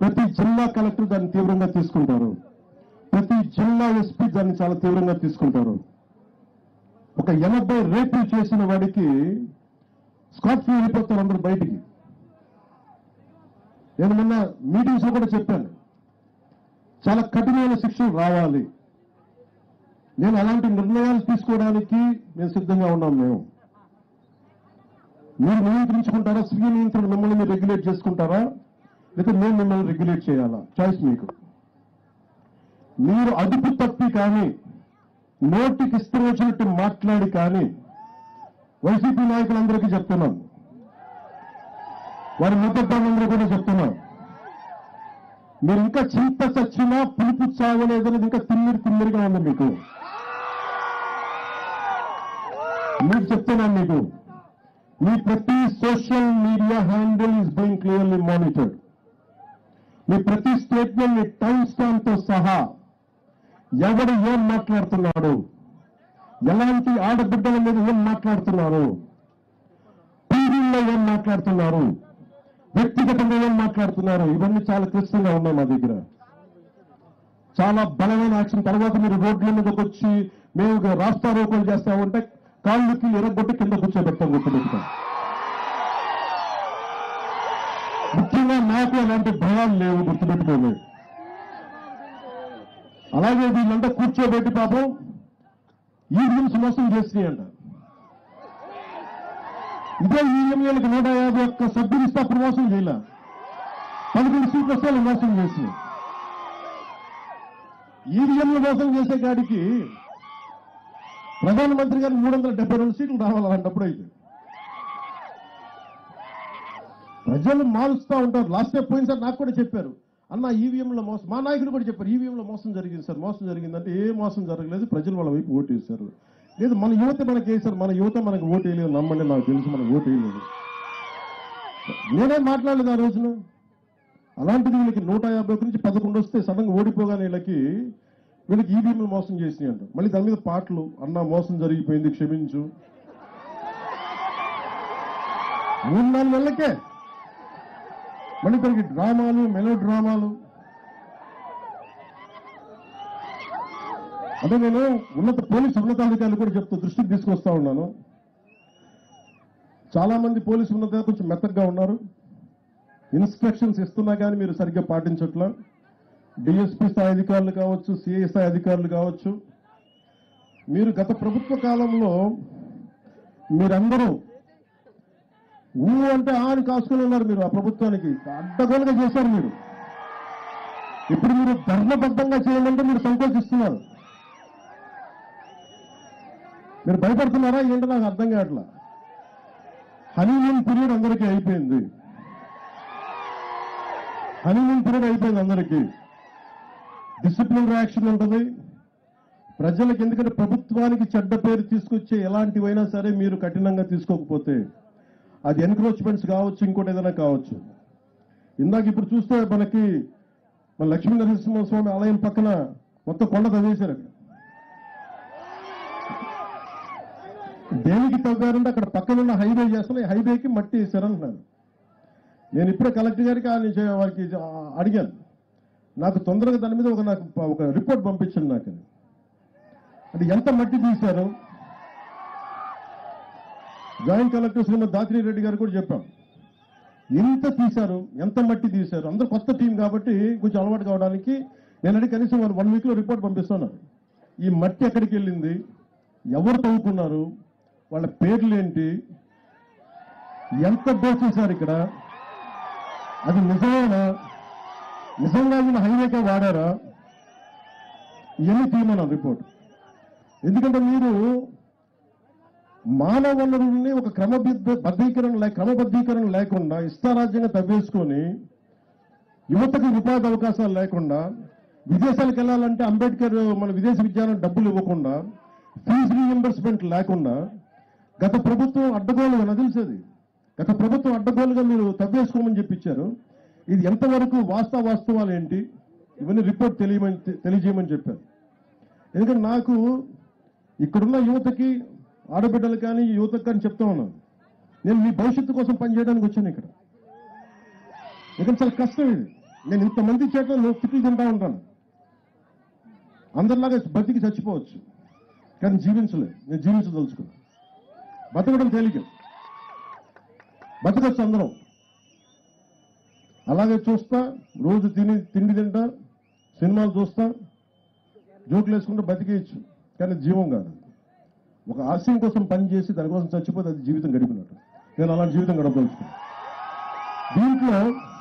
ప్రతి జిల్లా కలెక్టర్ దాన్ని తీవ్రంగా తీసుకుంటారు ప్రతి జిల్లా ఎస్పీ దాన్ని చాలా తీవ్రంగా తీసుకుంటారు ఒక ఎనభై రేపులు చేసిన వాడికి స్కాట్ ఫ్రీ వెళ్ళిపోతారు అందరూ బయటికి నేను మొన్న మీటింగ్స్ లో కూడా చెప్పాను చాలా కఠినమైన శిక్షలు రావాలి నేను అలాంటి నిర్ణయాలు తీసుకోవడానికి మేము సిద్ధంగా ఉన్నాం మేము మీరు నియంత్రించుకుంటారా స్వీయ నియంత్రణ మిమ్మల్ని మీరు రెగ్యులేట్ చేసుకుంటారా లేకపోతే మేము మిమ్మల్ని రెగ్యులేట్ చేయాలా చాయిస్ మీకు మీరు అదుపు తప్పి కానీ నోటికి ఇష్టం వచ్చినట్టు మాట్లాడి కానీ వైసీపీ నాయకులందరికీ చెప్తున్నాం వారి ముద్దలందరూ కూడా చెప్తున్నాం మీరు ఇంకా చింత చచ్చినా పులుపు చావలేదనేది ఇంకా తిమ్మిరి తిమ్మిరిగా ఉంది మీకు మీకు చెప్తున్నాను మీకు మీ ప్రతి social media handle is being clearly monitored మీ ప్రతి స్టేట్మెంట్ మీ టైం స్టాంప్ తో సహా ఎవడు ఏం మాట్లాడుతున్నాడు ఎలాంటి ఆడబిడ్డల మీద ఏం మాట్లాడుతున్నారు టీవీల్లో ఏం మాట్లాడుతున్నారు వ్యక్తిగతంగా ఏం మాట్లాడుతున్నారు ఇవన్నీ చాలా క్లిష్టంగా ఉన్నాయి మా దగ్గర చాలా బలమైన యాక్షన్ తర్వాత మీరు రోడ్ల మీదకి వచ్చి మేము ఇక రాస్తారోకోలు చేస్తామంటే కాళ్ళకి ఎరగొట్టి కింద కూర్చోబెడతాం గుర్తుపెట్టుతాం ముఖ్యంగా నాకు అలాంటి భయాలు లేవు గుర్తుపెట్టుకోలేదు అలాగే వీళ్ళంతా కూర్చోబెట్టి పాపం ఈవినింగ్స్ మోసం చేసినాయి అంట ఇదే ఈఎంఏలకు నూట యాభై ఒక్క సభ్యులు ఇస్తే అప్పుడు మోసం చేయలే పదకొండు సీట్లు వస్తే వాళ్ళు మోసం చేసినాయి ఈవీఎంలు మోసం చేసే కాడికి ప్రధానమంత్రి గారు మూడు వందల డెబ్బై రెండు సీట్లు రావాలి అలాంటప్పుడు అయితే ప్రజలు మారుస్తూ ఉంటారు లాస్ట్ టైం పోయిన సార్ నాకు కూడా చెప్పారు అన్న ఈవీఎంలో మోసం మా నాయకులు కూడా చెప్పారు ఈవీఎంలో మోసం జరిగింది సార్ మోసం జరిగిందంటే ఏ మోసం జరగలేదు ప్రజలు వాళ్ళ వైపు ఓటు వేశారు లేదు మన యువత మనకి వేశారు మన యువత మనకు ఓటు వేయలేదు నమ్మండి నాకు తెలుసు మనకు ఓటు వేయలేదు నేనే మాట్లాడలేదు ఆ రోజున అలాంటిది వీళ్ళకి నూట యాభై ఒకటి నుంచి పదకొండు వస్తే సడన్గా ఓడిపోగానే వీళ్ళకి వీళ్ళకి ఈవీఎంలు మోసం చేసినాయి అంట మళ్ళీ దాని మీద పాటలు అన్న మోసం జరిగిపోయింది క్షమించు మూడు నాలుగు నెలలకే మళ్ళీ దానికి డ్రామాలు మెలో డ్రామాలు అంటే నేను ఉన్నత పోలీసు ఉన్నతాధికారులు కూడా చెప్తూ దృష్టికి తీసుకొస్తా ఉన్నాను చాలా మంది పోలీసు ఉన్నత కొంచెం మెత్తగా ఉన్నారు ఇన్స్ట్రక్షన్స్ ఇస్తున్నా కానీ మీరు సరిగ్గా పాటించట్లా డిఎస్పీ స్థాయి అధికారులు కావచ్చు సిఐ స్థాయి అధికారులు కావచ్చు మీరు గత ప్రభుత్వ కాలంలో మీరందరూ ఊ అంటే ఆని కాసుకుని ఉన్నారు మీరు ఆ ప్రభుత్వానికి అడ్డగోలుగా చేశారు మీరు ఇప్పుడు మీరు ధర్మబద్ధంగా చేయాలంటే మీరు సంకోచిస్తున్నారు మీరు భయపడుతున్నారా ఏంటో నాకు అర్థం కావట్లా హనీమూన్ పీరియడ్ అందరికీ అయిపోయింది హనీమూన్ పీరియడ్ అయిపోయింది అందరికీ డిసిప్లిన్ రియాక్షన్ ఉంటుంది ప్రజలకు ఎందుకంటే ప్రభుత్వానికి చెడ్డ పేరు తీసుకొచ్చే ఎలాంటివైనా సరే మీరు కఠినంగా తీసుకోకపోతే అది ఎన్క్రోచ్మెంట్స్ కావచ్చు ఇంకోటి ఏదైనా కావచ్చు ఇందాక ఇప్పుడు చూస్తే మనకి మన లక్ష్మీ నరసింహస్వామి ఆలయం పక్కన మొత్తం కొండ తవ్వేశారు అక్కడ దేనికి తవ్వారంటే అక్కడ పక్కన ఉన్న హైవే చేస్తున్న హైవేకి మట్టి వేశారు అంటున్నారు నేను ఇప్పుడే కలెక్టర్ గారికి ఆయన చే- వారికి ఆ, అడిగాను నాకు తొందరగా దాని మీద ఒక నాకు ప- ఒక రిపోర్ట్ పంపించండి నాకు అది. అంటే ఎంత మట్టి తీశారు జాయింట్ కలెక్టర్ శ్రీమతి దాత్రి రెడ్డి గారు కూడా చెప్పాం ఎంత తీశారు ఎంత మట్టి తీశారు అందరూ కొత్త టీం కాబట్టి కొంచెం అలవాటు కావడానికి నేను అడిగి కనీసం వన్ వీక్ లో రిపోర్ట్ పంపిస్తున్నాను ఈ మట్టి ఎక్కడికి వెళ్ళింది ఎవరు తవ్వుకున్నారు వాళ్ళ పేర్లు ఏంటి ఎంత దోచేశారు ఇక్కడ అది నిజమేనా నిజంగా వీళ్ళు హైవేకే వాడారా ఇవన్నీ తీయమన్నాం రిపోర్ట్ ఎందుకంటే మీరు మానవ వనరుల్ని ఒక క్రమబద్ధ బద్ధీకరణ లే క్రమబద్ధీకరణ లేకుండా ఇష్టారాజ్యంగా తవ్వేసుకొని యువతకు ఉపాధి అవకాశాలు లేకుండా విదేశాలకు వెళ్ళాలంటే అంబేద్కర్ మన విదేశీ విద్యాలయం డబ్బులు ఇవ్వకుండా ఫీజు రీఎంబర్స్మెంట్ లేకుండా గత ప్రభుత్వం అడ్డగోలుగా నాకు తెలిసేది గత ప్రభుత్వం అడ్డగోలుగా మీరు తవ్వేసుకోమని చెప్పించారు ఇది ఎంతవరకు వాస్తవ వాస్తవాలు ఏంటి ఇవన్నీ రిపోర్ట్ తెలియమని తెలియజేయమని చెప్పారు ఎందుకంటే నాకు ఇక్కడున్న యువతకి ఆడబిడ్డలు కానీ యువతకు కానీ చెప్తా ఉన్నాను నేను మీ భవిష్యత్తు కోసం పనిచేయడానికి వచ్చాను ఇక్కడ ఎందుకంటే చాలా కష్టం ఇది నేను ఇంతమంది చేత నువ్వు తిట్లు తింటా ఉంటాను అందరిలాగా బతికి చచ్చిపోవచ్చు కానీ జీవించలేదు నేను జీవించదలుచుకున్నాను బతకడం తేలిక బతకొచ్చు అందరం అలాగే చూస్తా రోజు తిని తిండి తింటా సినిమాలు చూస్తా జోకులు వేసుకుంటూ బతికేయచ్చు కానీ జీవం కాదు ఒక ఆశయం కోసం పనిచేసి దానికోసం చచ్చిపోతే అది జీవితం గడిపినట్టు నేను అలాంటి జీవితం గడపదలుచుకున్నాను దీంట్లో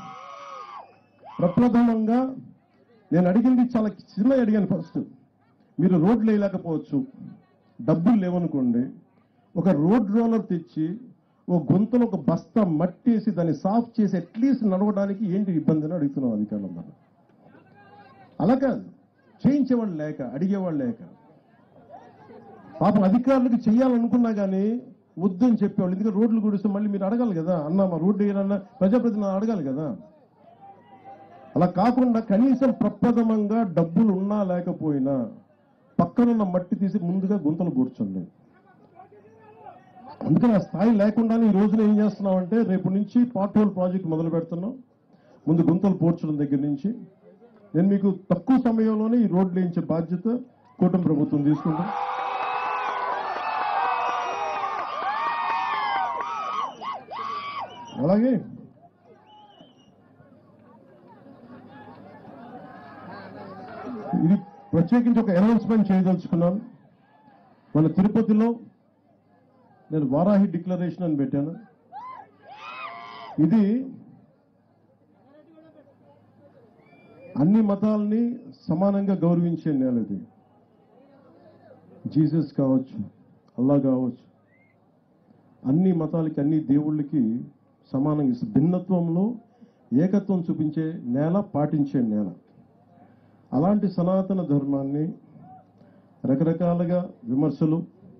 ప్రప్రథమంగా నేను అడిగింది చాలా చిన్న అడిగాను ఫస్ట్ మీరు రోడ్లు వేయలేకపోవచ్చు డబ్బులు లేవనుకోండి ఒక రోడ్ రోలర్ తెచ్చి ఓ గొంతులో ఒక బస్తా మట్టేసి దాన్ని సాఫ్ చేసి అట్లీస్ట్ నడవడానికి ఏంటి ఇబ్బంది అని అడుగుతున్నాం అధికారులందరూ అలా కాదు చేయించేవాళ్ళు లేక అడిగేవాళ్ళు లేక పాపం అధికారులకు చేయాలనుకున్నా కానీ వద్దని చెప్పేవాళ్ళు ఎందుకంటే రోడ్లు గుడిస్తే మళ్ళీ మీరు అడగాలి కదా అన్న మా రోడ్డు వేయాలన్నా ప్రజాప్రతినిధులు అడగాలి కదా అలా కాకుండా కనీసం ప్రప్రథమంగా డబ్బులు ఉన్నా లేకపోయినా పక్కనున్న మట్టి తీసి ముందుగా గుంతలు పూడ్చండి అందుకని ఆ స్థాయి లేకుండానే ఈ రోజున ఏం చేస్తున్నాం అంటే రేపు నుంచి పార్ట్ హోల్ ప్రాజెక్ట్ మొదలు పెడుతున్నాం ముందు గుంతలు పూడ్చడం దగ్గర నుంచి నేను మీకు తక్కువ సమయంలోనే ఈ రోడ్లు వేయించే బాధ్యత కూటమి ప్రభుత్వం తీసుకుంటాం అలాగే ఇది ప్రత్యేకించి ఒక అనౌన్స్మెంట్ చేయదలుచుకున్నాను మన తిరుపతిలో నేను వారాహి డిక్లరేషన్ అని పెట్టాను ఇది అన్ని మతాలని సమానంగా గౌరవించే నేల ఇది జీసస్ కావచ్చు అల్లా కావచ్చు అన్ని మతాలకి అన్ని దేవుళ్ళకి సమానంగా ఇస్తుంది. భిన్నత్వంలో ఏకత్వం చూపించే నేల పాటించే నేల అలాంటి సనాతన ధర్మాన్ని రకరకాలుగా విమర్శలు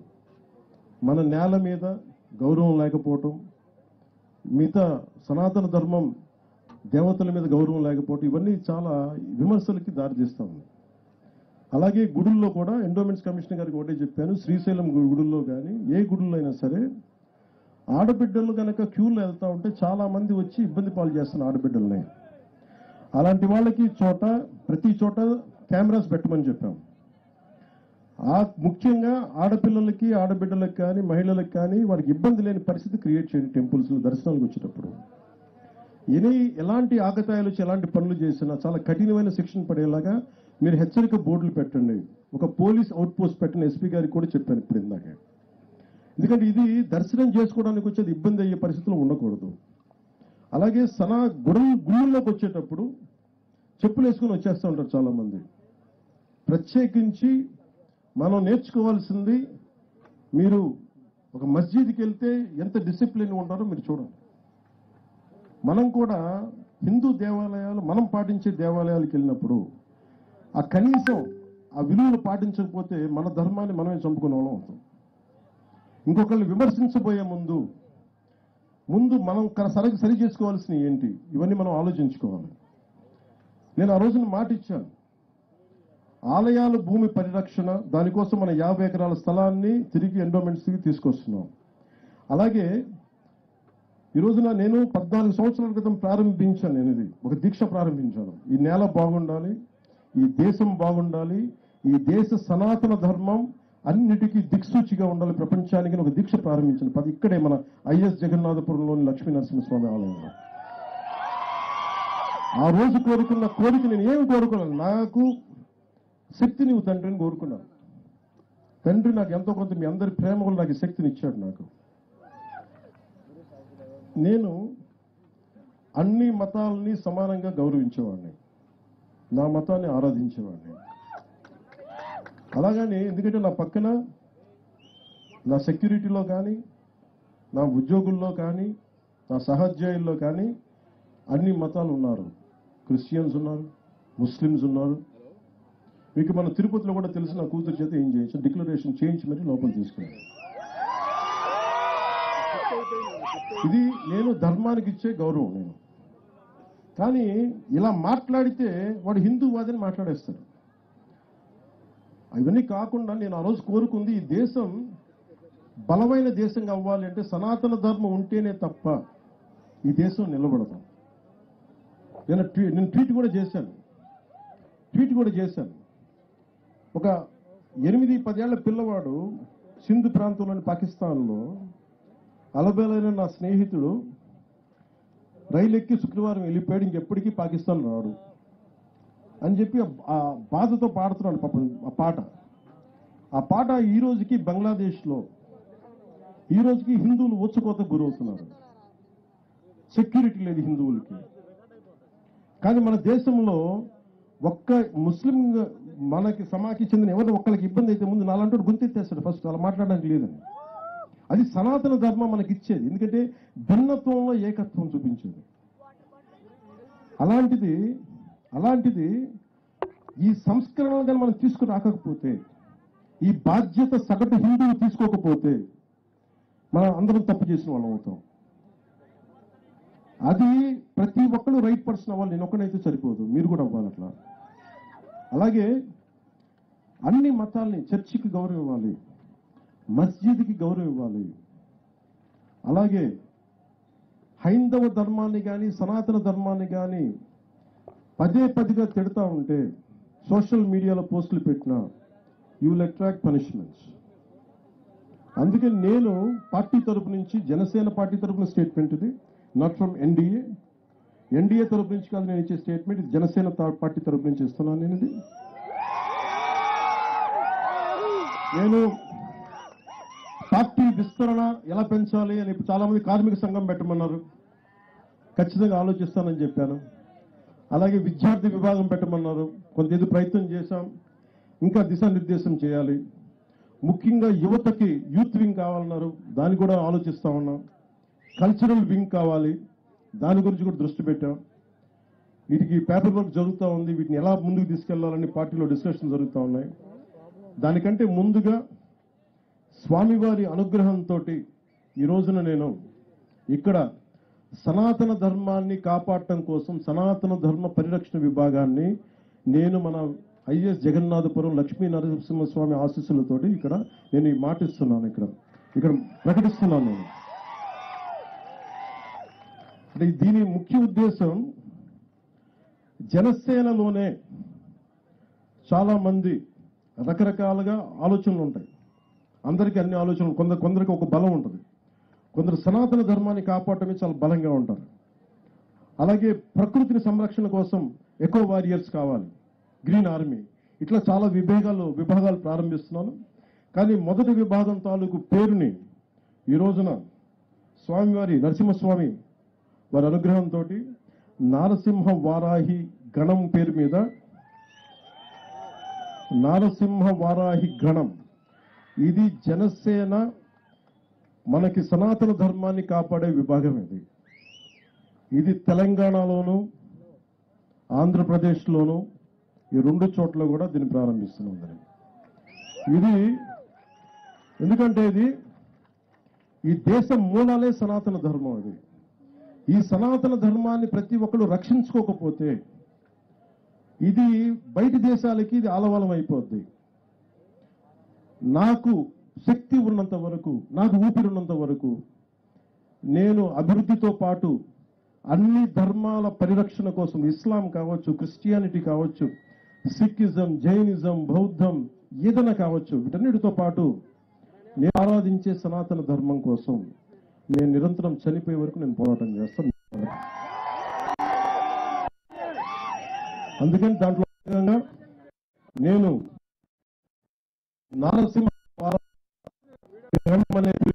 మన నేల మీద గౌరవం లేకపోవటం మిగతా సనాతన ధర్మం దేవతల మీద గౌరవం లేకపోవటం ఇవన్నీ చాలా విమర్శలకి దారితీస్తా ఉంది అలాగే గుడుల్లో కూడా ఎండోమెంట్స్ కమిషనర్ గారికి ఒకటే చెప్పాను శ్రీశైలం గు- గుడుల్లో కానీ ఏ గుడుల్లో అయినా సరే ఆడబిడ్డలు కనుక క్యూలో వెళ్తా ఉంటే చాలా మంది వచ్చి ఇబ్బంది పాలు చేస్తున్నారు ఆడబిడ్డల్ని అలాంటి వాళ్ళకి చోట ప్రతి చోట కెమెరాస్ పెట్టమని చెప్పాం ఆ ముఖ్యంగా ఆడపిల్లలకి ఆడబిడ్డలకు కానీ మహిళలకు కానీ వారికి ఇబ్బంది లేని పరిస్థితి క్రియేట్ చేయండి టెంపుల్స్ దర్శనాలకు వచ్చేటప్పుడు ఎనీ ఎలాంటి ఆకతాయాలు వచ్చి ఎలాంటి పనులు చేసినా చాలా కఠినమైన శిక్షణ పడేలాగా మీరు హెచ్చరిక బోర్డులు పెట్టండి ఒక పోలీస్ అవుట్ పోస్ట్ పెట్టిన ఎస్పీ గారికి కూడా చెప్పాను ఇప్పుడు ఇందాక ఎందుకంటే ఇది దర్శనం చేసుకోవడానికి వచ్చేది ఇబ్బంది అయ్యే పరిస్థితులు ఉండకూడదు అలాగే సనా గుడి గుళ్ళలోకి వచ్చేటప్పుడు చెప్పులు వేసుకొని వచ్చేస్తూ ఉంటారు చాలా మంది ప్రత్యేకించి మనం నేర్చుకోవాల్సింది మీరు ఒక మస్జిద్కి వెళ్తే ఎంత డిసిప్లిన్ ఉంటారో మీరు చూడండి మనం కూడా హిందూ దేవాలయాలు మనం పాటించే దేవాలయాలకు వెళ్ళినప్పుడు ఆ కనీసం ఆ విలువలు పాటించకపోతే మన ధర్మాన్ని మనమే చంపుకునే వాళ్ళం అవుతాం ఇంకొకరిని విమర్శించబోయే ముందు ముందు మనం క- సరి సరి చేసుకోవాల్సినవి ఏంటి ఇవన్నీ మనం ఆలోచించుకోవాలి నేను ఆ రోజున మాట ఇచ్చాను ఆలయాల భూమి పరిరక్షణ దానికోసం మన యాభై ఎకరాల స్థలాన్ని తిరిగి ఎండోమెంట్స్కి తీసుకొస్తున్నాం అలాగే ఈ రోజున నేను పద్నాలుగు సంవత్సరాల క్రితం ప్రారంభించాను నేను ఇది ఒక దీక్ష ప్రారంభించాను ఈ నేల బాగుండాలి ఈ దేశం బాగుండాలి ఈ దేశ సనాతన ధర్మం అన్నిటికీ దిక్సూచిగా ఉండాలి ప్రపంచానికి అని ఒక దీక్ష ప్రారంభించాను పది ఇక్కడే మన ఐఎస్ జగన్నాథపురంలోని లక్ష్మీ నరసింహస్వామి ఆలయంలో ఆ రోజు కోరుకున్న కోరిక నేను ఏం కోరుకున్నాను నాకు శక్తి నీవు తండ్రిని కోరుకున్నాను తండ్రి నాకు ఎంతో కొంత మీ అందరి ప్రేమ వల్ల నాకు ఈ శక్తిని ఇచ్చాడు నాకు నేను అన్ని మతాలని సమానంగా గౌరవించేవాడిని నా మతాన్ని ఆరాధించేవాడిని అలాగని ఎందుకంటే నా పక్కన నా సెక్యూరిటీలో కానీ నా ఉద్యోగుల్లో కానీ నా సహోద్యోగుల్లో కానీ అన్ని మతాలు ఉన్నారు క్రిస్టియన్స్ ఉన్నారు ముస్లిమ్స్ ఉన్నారు మీకు మన తిరుపతిలో కూడా తెలిసిన నా కూతురు చేత ఏం చేయొచ్చు డిక్లరేషన్ చేయించి మరి లోపల తీసుకున్నాను ఇది నేను ధర్మానికి ఇచ్చే గౌరవం నేను కానీ ఇలా మాట్లాడితే వాడు హిందూవాదని మాట్లాడేస్తాడు ఇవన్నీ కాకుండా నేను ఆ రోజు కోరుకుంది ఈ దేశం బలమైన దేశంగా అవ్వాలి అంటే సనాతన ధర్మం ఉంటేనే తప్ప ఈ దేశం నిలబడదు నేను ట్వీ నేను ట్వీట్ కూడా చేశాను ట్వీట్ కూడా చేశాను ఒక ఎనిమిది పదేళ్ల పిల్లవాడు సింధు ప్రాంతంలోని పాకిస్తాన్లో అలబేలైన నా స్నేహితుడు రైలు ఎక్కి శుక్రవారం వెళ్ళిపోయాడు ఇంకెప్పటికీ పాకిస్తాన్ రాడు అని చెప్పి ఆ- ఆ బాధతో పాడుతున్నాడు పాపం ఆ పాట ఆ పాట ఈ రోజుకి బంగ్లాదేశ్లో ఈ రోజుకి హిందువులు వచ్చుకోత గురవుతున్నారు సెక్యూరిటీ లేదు హిందువులకి కానీ మన దేశంలో ఒక్క ముస్లిం మనకి సమాకి చెందిన ఎవరు ఒక్కరికి ఇబ్బంది అయితే ముందు నాలంటూ గుంతెత్తేస్తాడు ఫస్ట్ అలా మాట్లాడడానికి లేదని అది సనాతన ధర్మం మనకి ఇచ్చేది ఎందుకంటే భిన్నత్వంలో ఏకత్వం చూపించేది అలాంటిది అలాంటిది ఈ సంస్కరణలు కానీ మనం తీసుకురాకపోతే ఈ బాధ్యత సగటు హిందువు తీసుకోకపోతే మనం అందరం తప్పు చేసిన వాళ్ళం అవుతాం అది ప్రతి ఒక్కరు రైట్ పర్సన్ అవ్వాలి నేను ఒక్కడైతే సరిపోదు మీరు కూడా అవ్వాలి అట్లా అలాగే అన్ని మతాల్ని చర్చికి గౌరవం ఇవ్వాలి మస్జిద్కి గౌరవం ఇవ్వాలి అలాగే హైందవ ధర్మాన్ని కానీ సనాతన ధర్మాన్ని కానీ పదే పదిగా తిడతా ఉంటే సోషల్ మీడియాలో పోస్టులు పెట్టిన యూ విల్ అట్రాక్ట్ పనిష్మెంట్స్ అందుకే నేను పార్టీ తరపు నుంచి జనసేన పార్టీ తరపున స్టేట్మెంట్ ఇది నాట్ ఫ్రమ్ ఎన్డీఏ ఎన్డీఏ తరపు నుంచి కాదు నేను ఇచ్చే స్టేట్మెంట్ ఇది జనసేన తా- పార్టీ తరపు నుంచి ఇస్తున్నాను నేను ఇది నేను పార్టీ విస్తరణ ఎలా పెంచాలి అని ఇప్పుడు చాలా మంది కార్మిక సంఘం పెట్టమన్నారు ఖచ్చితంగా ఆలోచిస్తానని చెప్పాను అలాగే విద్యార్థి విభాగం పెట్టమన్నారు కొంత ఇది ప్రయత్నం చేశాం ఇంకా దిశానిర్దేశం చేయాలి ముఖ్యంగా యువతకి యూత్ వింగ్ కావాలన్నారు దాన్ని కూడా ఆలోచిస్తా ఉన్నాం కల్చరల్ వింగ్ కావాలి దాని గురించి కూడా దృష్టి పెట్టాం వీటికి పేపర్ వర్క్ జరుగుతూ ఉంది వీటిని ఎలా ముందుకు తీసుకెళ్లాలని పార్టీలో డిస్కషన్ జరుగుతూ ఉన్నాయి దానికంటే ముందుగా స్వామివారి అనుగ్రహంతో ఈ రోజున నేను ఇక్కడ సనాతన ధర్మాన్ని కాపాడటం కోసం సనాతన ధర్మ పరిరక్షణ విభాగాన్ని నేను మన ఐఎస్ జగన్నాథపురం లక్ష్మీ నరసింహస్వామి ఆశీస్సులతోటి ఇక్కడ నేను ఈ మాట ఇస్తున్నాను ఇక్కడ ఇక్కడ ప్రకటిస్తున్నాను నేను అంటే దీని ముఖ్య ఉద్దేశం జనసేనలోనే చాలా మంది రకరకాలుగా ఆలోచనలు ఉంటాయి అందరికీ అన్ని ఆలోచనలు కొందరు కొందరికి ఒక బలం ఉంటుంది కొందరు సనాతన ధర్మాన్ని కాపాడటమే చాలా బలంగా ఉంటారు అలాగే ప్రకృతిని సంరక్షణ కోసం ఎకో వారియర్స్ కావాలి గ్రీన్ ఆర్మీ ఇట్లా చాలా విభాగాలు విభాగాలు ప్రారంభిస్తున్నాను కానీ మొదటి విభాగం తాలూకు పేరుని ఈ రోజున స్వామివారి నరసింహస్వామి వారి అనుగ్రహంతో నారసింహ వారాహి గణం పేరు మీద నారసింహ వారాహి గణం ఇది జనసేన మనకి సనాతన ధర్మాన్ని కాపాడే విభాగం ఇది ఇది తెలంగాణలోను ఆంధ్రప్రదేశ్లోను ఈ రెండు చోట్ల కూడా దీన్ని ప్రారంభిస్తున్నాం దీన్ని. ఇది ఎందుకంటే ఇది ఈ దేశం మూలాలే సనాతన ధర్మం అది ఈ సనాతన ధర్మాన్ని ప్రతి ఒక్కరు రక్షించుకోకపోతే ఇది బయటి దేశాలకి ఇది ఆలవాలం అయిపోద్ది నాకు శక్తి ఉన్నంత వరకు నాకు ఊపిరి ఉన్నంత వరకు నేను అభివృద్ధితో పాటు అన్ని ధర్మాల పరిరక్షణ కోసం ఇస్లాం కావచ్చు క్రిస్టియానిటీ కావచ్చు సిక్కిజం జైనిజం బౌద్ధం ఏదైనా కావచ్చు వీటన్నిటితో పాటు నేను ఆరాధించే సనాతన ధర్మం కోసం నేను నిరంతరం చనిపోయే వరకు నేను పోరాటం చేస్తాను అందుకని దాంట్లో భాగంగా నేను నారసింహ వార- గ్రంథం అనే